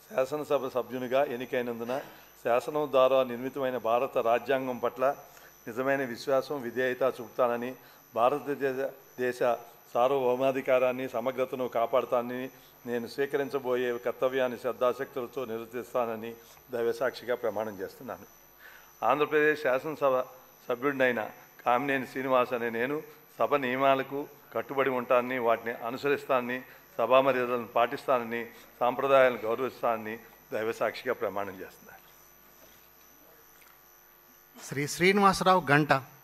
శాసనసభ సభ్యునిగా ఎన్నికైనందున శాసనం ద్వారా నిర్మితమైన భారత రాజ్యాంగం పట్ల నిజమైన విశ్వాసం విధేయత చూపుతానని భారతదేశ దేశ సార్వభౌమాధికారాన్ని సమగ్రతను కాపాడుతానని నేను స్వీకరించబోయే కర్తవ్యాన్ని శ్రద్ధాశక్తులతో నిర్వర్తిస్తానని దైవసాక్షిగా ప్రమాణం చేస్తున్నాను ఆంధ్రప్రదేశ్ శాసనసభ సభ్యుడినైన కామినేని శ్రీనివాస్ అనే నేను సభ నియమాలకు కట్టుబడి ఉంటానని వాటిని అనుసరిస్తానని సభా మర్యాదలను పాటిస్తానని సాంప్రదాయాలను గౌరవిస్తానని దైవసాక్షిగా ప్రమాణం చేస్తున్నాను శ్రీ శ్రీనివాసరావు గంట